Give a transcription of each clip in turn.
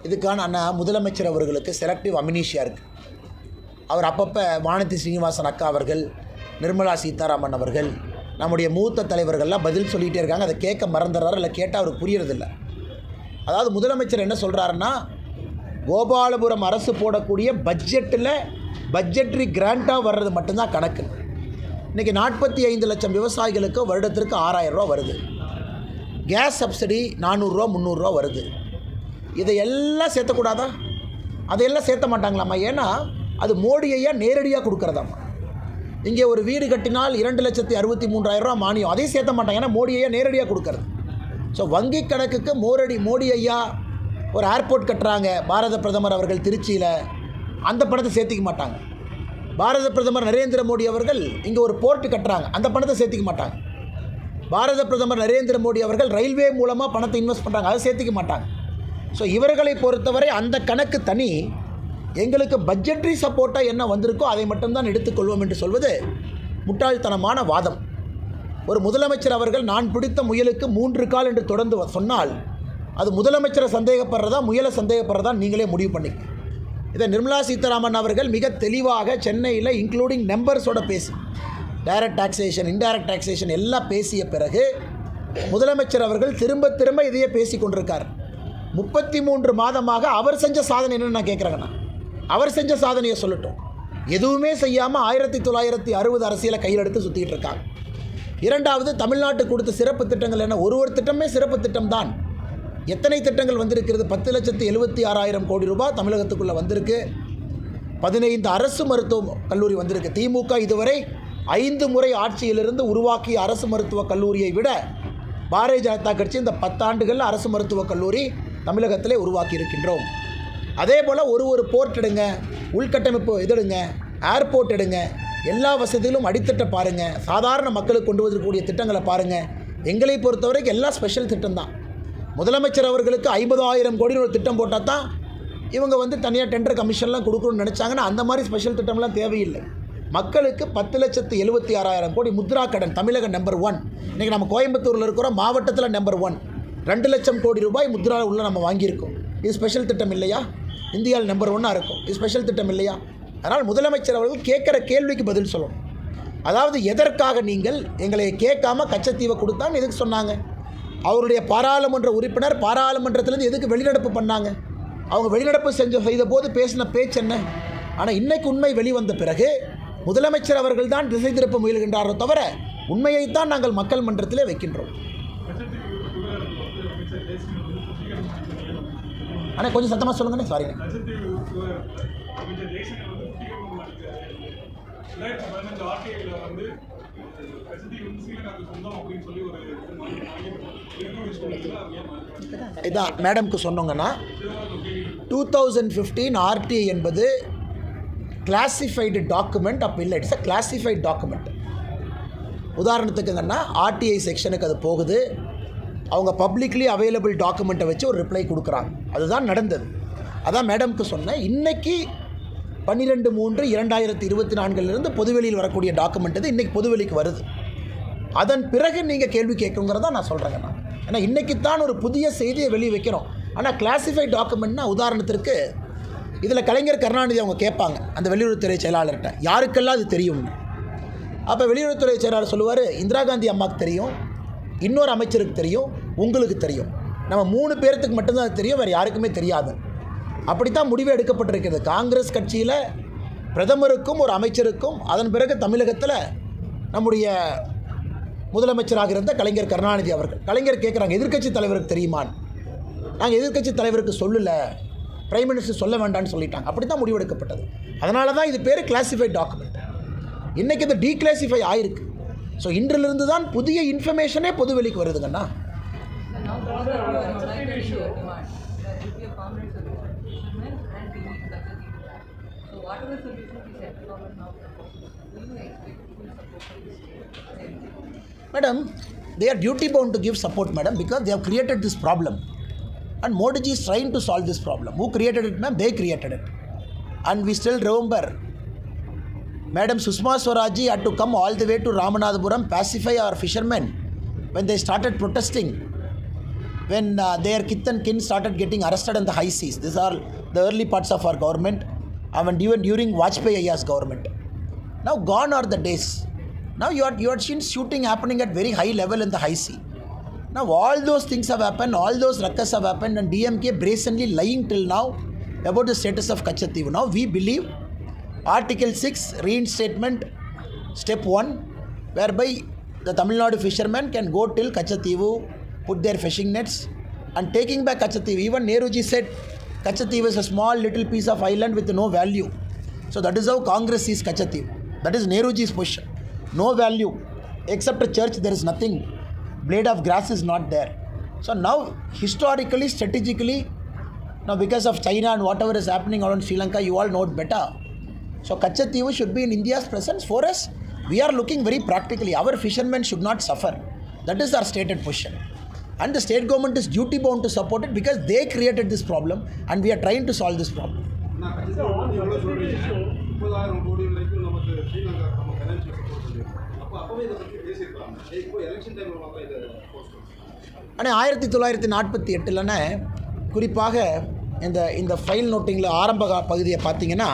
இதுக்கான அண்ணா முதலமைச்சர் அவர்களுக்கு செலக்டிவ் அமினிஷியா இருக்குது அவர் அப்பப்போ வானதி ஸ்ரீனிவாசன் அக்கா அவர்கள் நிர்மலா சீதாராமன் அவர்கள் நம்முடைய மூத்த தலைவர்கள்லாம் பதில் சொல்லிகிட்டே இருக்காங்க அதை கேட்க மறந்துடுறாரு இல்லை கேட்டால் அவருக்கு புரியறதில்ல அதாவது முதலமைச்சர் என்ன சொல்கிறாருன்னா கோபாலபுரம் அரசு போடக்கூடிய பட்ஜெட்டில் பட்ஜெட்ரி கிராண்டாக வர்றது மட்டும்தான் கணக்கு இன்றைக்கி நாற்பத்தி ஐந்து லட்சம் விவசாயிகளுக்கு வருடத்திற்கு ஆறாயிரம் ரூபா வருது கேஸ் சப்சிடி நானூறுரூவா முந்நூறுரூவா வருது இதையெல்லாம் சேர்த்தக்கூடாதா அதையெல்லாம் சேர்த்த மாட்டாங்களாம்மா ஏன்னா அது மோடி ஐயா நேரடியாக கொடுக்குறதாம்மா இங்கே ஒரு வீடு கட்டினால் இரண்டு லட்சத்தி அறுபத்தி மூன்றாயிரம் ரூபா மானியம் அதையும் சேர்த்த மாட்டாங்க ஏன்னா மோடி ஐயா நேரடியாக கொடுக்கறது ஸோ வங்கி கணக்குக்கு மோரடி மோடி ஐயா ஒரு ஏர்போர்ட் கட்டுறாங்க பாரத பிரதமர் அவர்கள் திருச்சியில் அந்த பணத்தை சேர்த்திக்க மாட்டாங்க பாரத பிரதமர் நரேந்திர மோடி அவர்கள் இங்கே ஒரு போர்ட் கட்டுறாங்க அந்த பணத்தை சேர்த்திக்க மாட்டாங்க பாரத பிரதமர் நரேந்திர மோடி அவர்கள் ரயில்வே மூலமாக பணத்தை இன்வெஸ்ட் பண்ணுறாங்க அதை சேர்த்திக்க மாட்டாங்க ஸோ இவர்களை பொறுத்தவரை அந்த கணக்கு தனி எங்களுக்கு பட்ஜெட்ரி சப்போர்ட்டாக என்ன வந்திருக்கோ அதை மட்டும்தான் எடுத்துக்கொள்வோம் என்று சொல்வது முட்டாள்தனமான வாதம் ஒரு முதலமைச்சர் அவர்கள் நான் பிடித்த முயலுக்கு மூன்று கால் என்று தொடர்ந்து வ- சொன்னால் அது முதலமைச்சரை சந்தேகப்படுறதா முயலை சந்தேகப்படுறதா நீங்களே முடிவு பண்ணிக்க இதை நிர்மலா சீதாராமன் அவர்கள் மிக தெளிவாக சென்னையில் இன்க்ளூடிங் நம்பர்ஸோட பேசி டைரக்ட் டாக்ஸேஷன் இன்டைரக்ட் டாக்ஸேஷன் எல்லாம் பேசிய பிறகு முதலமைச்சர் அவர்கள் திரும்ப திரும்ப இதையே பேசி கொண்டிருக்கார் முப்பத்தி மூன்று மாதமாக அவர் செஞ்ச சாதனை என்னன்னு நான் கேட்குறேங்கண்ணா அவர் செஞ்ச சாதனையை சொல்லட்டும் எதுவுமே செய்யாமல் ஆயிரத்தி தொள்ளாயிரத்தி அறுபது அரசியலை கையில் எடுத்து சுற்றிட்டு இருக்காங்க இரண்டாவது தமிழ்நாட்டுக்கு கொடுத்த சிறப்பு திட்டங்கள் என்ன ஒரு ஒரு திட்டமே சிறப்பு திட்டம் தான் எத்தனை திட்டங்கள் வந்திருக்கிறது பத்து லட்சத்து எழுபத்தி ஆறாயிரம் கோடி ரூபாய் தமிழகத்துக்குள்ளே வந்திருக்கு பதினைந்து அரசு மருத்துவ கல்லூரி வந்திருக்கு திமுக இதுவரை ஐந்து முறை ஆட்சியிலிருந்து உருவாக்கிய அரசு மருத்துவக் கல்லூரியை விட பாரதிய ஜனதா கட்சி இந்த பத்தாண்டுகளில் அரசு மருத்துவக் கல்லூரி தமிழகத்திலே உருவாக்கி இருக்கின்றோம் அதே போல் ஒரு ஒரு போர்ட் எடுங்க உள்கட்டமைப்பு இதெடுங்க ஏர்போர்ட் எடுங்க எல்லா வசதிகளும் அடித்தட்ட பாருங்கள் சாதாரண மக்களுக்கு கொண்டு வரக்கூடிய திட்டங்களை பாருங்கள் எங்களை பொறுத்தவரைக்கும் எல்லாம் ஸ்பெஷல் திட்டம் தான் முதலமைச்சர் அவர்களுக்கு ஐம்பதாயிரம் கோடி ஒரு திட்டம் போட்டால் தான் இவங்க வந்து தனியாக டெண்டர் கமிஷன்லாம் கொடுக்கணும்னு நினச்சாங்கன்னா அந்த மாதிரி ஸ்பெஷல் திட்டம்லாம் தேவையில்லை மக்களுக்கு பத்து லட்சத்து எழுபத்தி ஆறாயிரம் கோடி முத்ரா கடன் தமிழக நம்பர் ஒன் இன்றைக்கி நம்ம கோயம்புத்தூரில் இருக்கிறோம் மாவட்டத்தில் நம்பர் ஒன் ரெண்டு லட்சம் கோடி ரூபாய் முத்ரா உள்ள நம்ம வாங்கியிருக்கோம் இது ஸ்பெஷல் திட்டம் இல்லையா இந்தியாவில் நம்பர் ஒன்னாக இருக்கும் இது ஸ்பெஷல் திட்டம் இல்லையா அதனால் முதலமைச்சர் அவர்கள் கேட்குற கேள்விக்கு பதில் சொல்லணும் அதாவது எதற்காக நீங்கள் எங்களை கேட்காம கச்சத்தீவை கொடுத்தான்னு எதுக்கு சொன்னாங்க அவருடைய பாராளுமன்ற உறுப்பினர் பாராளுமன்றத்திலேருந்து எதுக்கு வெளிநடப்பு பண்ணாங்க அவங்க வெளிநடப்பு செஞ்ச செய்த போது பேசின பேச்சு என்ன ஆனால் இன்னைக்கு உண்மை வெளிவந்த பிறகு முதலமைச்சர் அவர்கள் தான் திசை திருப்ப முயல்கின்றாரோ தவிர உண்மையைத்தான் நாங்கள் மக்கள் மன்றத்திலே வைக்கின்றோம் ஆனால் கொஞ்சம் சத்தமாக சொல்லுங்கண்ணே சாரிண்ணே அமைச்சர் ஜெய்சங்கர் வந்து சுத்திகரிப்பு மாட்டிருக்காரு ரெண்டாயிரத்தி பதினஞ்சு ஆர்டிஐல வந்து கச்சத்தீவு வந்து ஸ்ரீலங்காவுக்கு சொந்தம் அப்படின்னு சொல்லி ஒரு இது மாறி இருக்கிற சூழ்நிலையில் அவங்க ஏன் மாறிக்கிறாங்க இதான் மேடம்க்கு சொன்னோங்கன்னா டூ தௌசண்ட் ஃபிஃப்டீன் ஆர்டிஐ என்பது கிளாசிஃபைடு டாக்குமெண்ட் அப்போ இல்லை இட்ஸ் அ கிளாசிஃபைட் டாக்குமெண்ட் உதாரணத்துக்குங்கன்னா ஆர்டிஐ செக்ஷனுக்கு அது போகுது அவங்க பப்ளிக்லி அவைலபிள் டாக்குமெண்ட்டை வச்சு ஒரு ரிப்ளை கொடுக்குறாங்க அதுதான் நடந்தது அதான் மேடம்க்கு சொன்னேன் இன்னைக்கு பன்னிரெண்டு மூன்று இரண்டாயிரத்தி இருபத்தி நான்கிலிருந்து பொதுவெளியில் வரக்கூடிய டாக்குமெண்ட் இது இன்றைக்கி பொதுவெளிக்கு வருது அதன் பிறகு நீங்கள் கேள்வி கேட்குங்கிறதா நான் சொல்கிறேங்க நான் ஏன்னா இன்றைக்கி தான் ஒரு புதிய செய்தியை வெளியே வைக்கிறோம் ஆனால் கிளாசிஃபைட் டாக்குமெண்ட்னா உதாரணத்திற்கு இதில் கலைஞர் கருணாநிதி அவங்க கேட்பாங்க அந்த வெளியுறவுத்துறை செயலாளர்கிட்ட யாருக்கெல்லாம் அது தெரியும்னு அப்போ வெளியுறவுத்துறை செயலாளர் சொல்லுவார் இந்திரா காந்தி அம்மாவுக்கு தெரியும் இன்னொரு அமைச்சருக்கு தெரியும் உங்களுக்கு தெரியும் நம்ம மூணு பேர்த்துக்கு மட்டும்தான் அது தெரியும் வேறு யாருக்குமே தெரியாது அப்படித்தான் முடிவு எடுக்கப்பட்டிருக்கிறது காங்கிரஸ் கட்சியில் பிரதமருக்கும் ஒரு அமைச்சருக்கும் அதன் பிறகு தமிழகத்தில் நம்முடைய முதலமைச்சராக இருந்த கலைஞர் கருணாநிதி அவர்கள் கலைஞர் கேட்குறாங்க எதிர்க்கட்சி தலைவருக்கு தெரியுமான்னு நாங்கள் எதிர்க்கட்சி தலைவருக்கு சொல்லலை பிரைம் மினிஸ்டர் சொல்ல வேண்டாம்னு சொல்லிட்டாங்க அப்படி தான் முடிவெடுக்கப்பட்டது அதனால தான் இது பேர் கிளாசிஃபைட் டாக்குமெண்ட் இன்றைக்கி இது டீக்ளாசிஃபை ஆயிருக்கு ஸோ இன்றிலிருந்து தான் புதிய இன்ஃபர்மேஷனே பொதுவெளிக்கு வருதுங்கண்ணா Now the other uh, like issue demand that will be a permanent solution to fishermen and we need Lakshadweep plan. So what are the solutions the central government now proposes? Do you expect full support from the state? Madam, they are duty bound to give support, madam, because they have created this problem. And Modi ji is trying to solve this problem. Who created it, ma'am? They created it. And we still remember Madam Susma Swaraj ji had to come all the way to Ramanathapuram, pacify our fishermen when they started protesting. when uh, their kith and kin started getting arrested in the high seas. These are the early parts of our government, and even during Vajpayee Ayya's government. Now gone are the days. Now you are you are seen shooting happening at very high level in the high sea. Now all those things have happened, all those ruckus have happened, and DMK brazenly lying till now about the status of Kachativu. Now we believe Article 6 reinstatement, step 1, whereby the Tamil Nadu fishermen can go till Kachativu, put their fishing nets, and taking back Kachativu. Even Nehruji said Kachativu is a small little piece of island with no value. So that is how Congress sees Kachativu. That is Nehruji's position. No value. Except a church, there is nothing. Blade of grass is not there. So now, historically, strategically, now because of China and whatever is happening around Sri Lanka, you all know it better. So Kachativu should be in India's presence. For us, we are looking very practically. Our fishermen should not suffer. That is our stated position. And the state government is duty bound to support it because they created this problem and we are trying to solve this problem. நான் கட்சியில் வந்து எவ்வளோ சொல்கிறீங்க முப்பதாயிரம் கோடி வரைக்கும் நமக்கு ஸ்ரீலங்கா நம்ம ஃபைனான்ஷியல் சப்போர்ட் சொல்லியிருக்கோம் அப்போ அப்போவே இதை பற்றி பேசியிருக்கலாம் இப்போ எலெக்ஷன் டைமில் மாத்திரம் இதை போஸ்ட் ஆனால் ஆயிரத்தி தொள்ளாயிரத்தி நாற்பத்தி எட்டுலன்னு குறிப்பாக இந்த இந்த ஃபைல் நோட்டிங்கில் ஆரம்ப கா- பகுதியை பார்த்தீங்கன்னா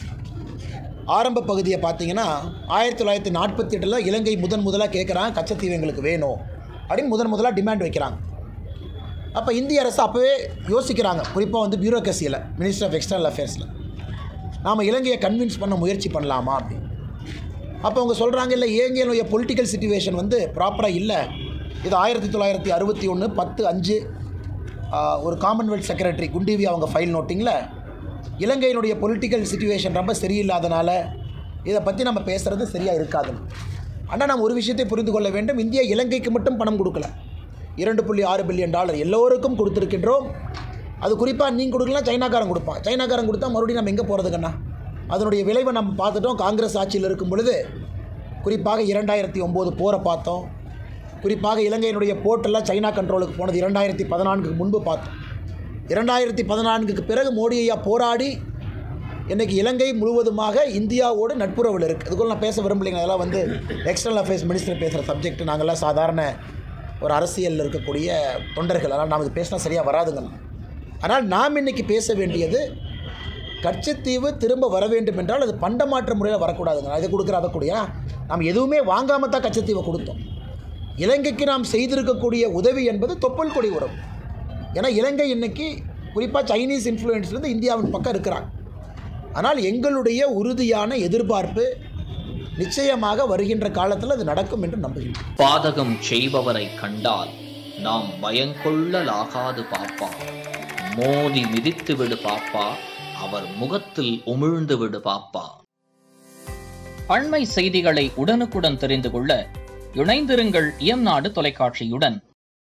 ஆரம்ப பகுதியை பார்த்தீங்கன்னா ஆயிரத்தி தொள்ளாயிரத்தி நாற்பத்தி எட்டில் இலங்கை முதன் முதலாக கேட்குறாங்க கச்சத்தீவு எங்களுக்கு வேணும் அப்படின்னு முதன் முதலாக டிமாண்ட் வைக்கிறாங்க அப்போ இந்திய அரசு அப்போவே யோசிக்கிறாங்க குறிப்பாக வந்து பியூரோக்ரஸியில் மினிஸ்டர் ஆஃப் எக்ஸ்டர்னல் அஃபேர்ஸில் நாம் இலங்கையை கன்வின்ஸ் பண்ண முயற்சி பண்ணலாமா அப்படின்னு அப்போ அவங்க சொல்கிறாங்க இல்லை இலங்கையினுடைய பொலிட்டிக்கல் சுச்சுவேஷன் வந்து ப்ராப்பராக இல்லை இது ஆயிரத்தி தொள்ளாயிரத்தி அறுபத்தி ஒன்று பத்து அஞ்சு ஆஹ், ஒரு காமன்வெல்த் செக்ரட்டரி குண்டிவி அவங்க ஃபைல் நோட்டிங்கில் இலங்கையினுடைய பொலிட்டிக்கல் சுச்சுவேஷன் ரொம்ப சரியில்லாதனால இதை பற்றி நம்ம பேசுகிறது சரியாக இருக்காதுன்னு ஆனால் நாம் ஒரு விஷயத்தை புரிந்து கொள்ள வேண்டும் இந்தியா இலங்கைக்கு மட்டும் பணம் கொடுக்கல இரண்டு புள்ளி ஆறு பில்லியன் டாலர் எல்லோருக்கும் கொடுத்துருக்கின்றோம் அது குறிப்பாக நீங்கள் கொடுக்கலாம் சைனாக்காரன் கொடுப்பான் சைனாக்காரன் கொடுத்தா மறுபடியும் நம்ம எங்கே போகிறதுக்கண்ணா அதனுடைய விளைவை நம்ம பார்த்துட்டோம் காங்கிரஸ் ஆட்சியில் இருக்கும் பொழுது குறிப்பாக இரண்டாயிரத்தி ஒம்போது போரை பார்த்தோம் குறிப்பாக இலங்கையினுடைய போர்ட்டெல்லாம் சைனா கண்ட்ரோலுக்கு போனது இரண்டாயிரத்தி பதினான்குக்கு முன்பு பார்த்தோம் இரண்டாயிரத்தி பதினான்குக்கு பிறகு மோடி ஐயா போராடி இன்றைக்கி இலங்கை முழுவதுமாக இந்தியாவோடு நட்புறவில் இருக்குது அதுக்குள்ள நான் பேச விரும்பலைங்க அதெல்லாம் வந்து எக்ஸ்டர்னல் அஃபேர்ஸ் மினிஸ்டர் பேசுகிற சப்ஜெக்ட் நாங்கள்லாம் சாதாரண ஒரு அரசியலில் இருக்கக்கூடிய தொண்டர்கள் அதனால் நாம் இது பேசினா சரியாக வராதுங்கண்ணா ஆனால் நாம் இன்னைக்கு பேச வேண்டியது கட்சித்தீவு திரும்ப வர வேண்டும் என்றால் அது பண்டமாற்ற முறையில் வரக்கூடாதுங்க நான் இதை கொடுக்குற அதை கூடிய நாம் எதுவுமே வாங்காமல் தான் கச்சத்தீவை கொடுத்தோம் இலங்கைக்கு நாம் செய்திருக்கக்கூடிய உதவி என்பது தொப்புள் கொடி உறவு ஏன்னா இலங்கை இன்னைக்கு குறிப்பாக சைனீஸ் இன்ஃப்ளூயன்ஸ்லேருந்து இந்தியாவின் பக்கம் இருக்கிறாங்க ஆனால் எங்களுடைய உறுதியான எதிர்பார்ப்பு நிச்சயமாக வருகின்ற காலத்தில் அது நடக்கும் என்று நம்புகிறேன் பாதகம் செய்பவரை கண்டால் நாம் பயங்கொள்ளலாகாது பாப்பா மோதி மிதித்து விடு பாப்பா அவர் முகத்தில் உமிழ்ந்து விடு பாப்பா அண்மை செய்திகளை உடனுக்குடன் தெரிந்து கொள்ள இணைந்திருங்கள் இயம்நாடு தொலைக்காட்சியுடன்